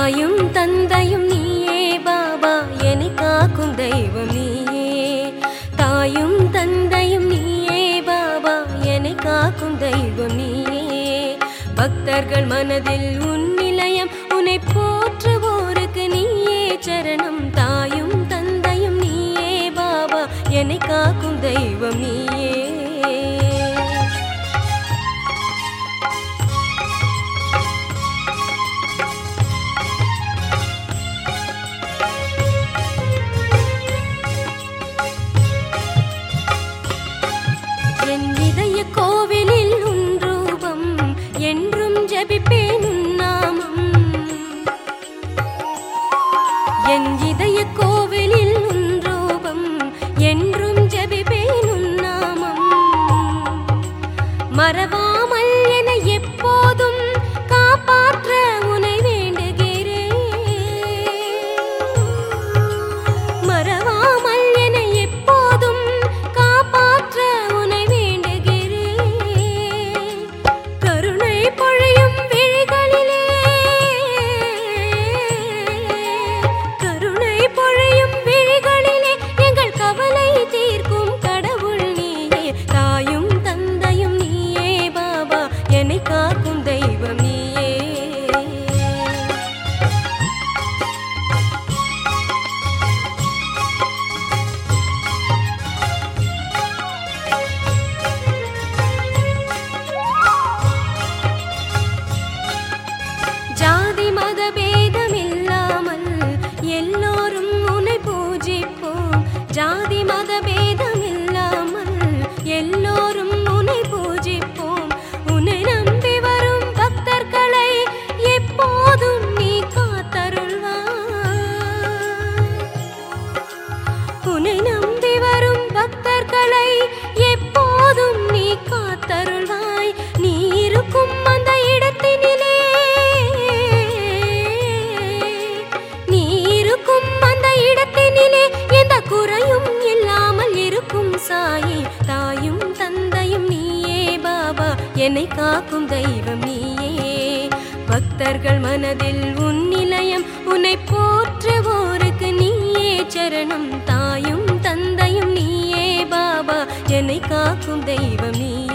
தாயும் தந்தையும் நீயே பாபா என்னை காக்கும் தெய்வம் நீயே தாயும் தந்தையும் நீயே பாபா என்னை காக்கும் தெய்வம் நீயே பக்தர்கள் மனதில் உன் நிலையம் உன்னை போற்றுவோருக்கு நீயே சரணம் தாயும் தந்தையும் நீயே பாபா என்னை காக்கும் தெய்வம் நீயே என் இதய கோவிலில் உன் ரூபம் என்றும் ஜபிப்பேன் உன் நாமம் என் இதய கோவிலில் உன் ரூபம் என்றும் ஜபிப்பேன் உன் நாமம் மறவாமல் என எப்போதும் காப்பாற்ற உனை வேண்டுகிறேன் மறவாமல் என எப்போதும் காப்பாற்ற உனை வேண்டுகிறேன் கருணை பொழியும் விழிகளிலே கருணை பொழியும் விழிகளிலே எங்கள் கவலை தீர்க்கும் கடவுள் நீயே தாயும் தந்தையும் நீயே பாபா என்னை காக்கும் தெய்வம் நீயே ஜாதி மத பேதமில்லாமல் எல்லோரும் உன்னை பூஜிப்போம் ஜாதி மத பேதமில்லாமல் எல்லோரும் உன்னை பூஜிப்போம் உன்னை நம்பி வரும் பக்தர்களை எப்போதும் நீ காத்தருள்வாய் உன்னை நம்பி வரும் பக்தர்களை எப்போதும் நீ காத்தருள்வாய் நீ இருக்கும் அந்த இடத்தினிலே நீ இருக்கும் அந்த இடத்தினிலே எந்த குறையும் இல்லாமல் இருக்கும் சாயி தாயும் தந்தையும் நீயே பாபா என்னை காக்கும் தெய்வம் நீயே பக்தர்கள் மனதில் உன் நிலையம் உன்னை போற்றுவோருக்கு நீயே சரணம் தாயும் தந்தையும் நீயே பாபா என்னை காக்கும் தெய்வம் நீ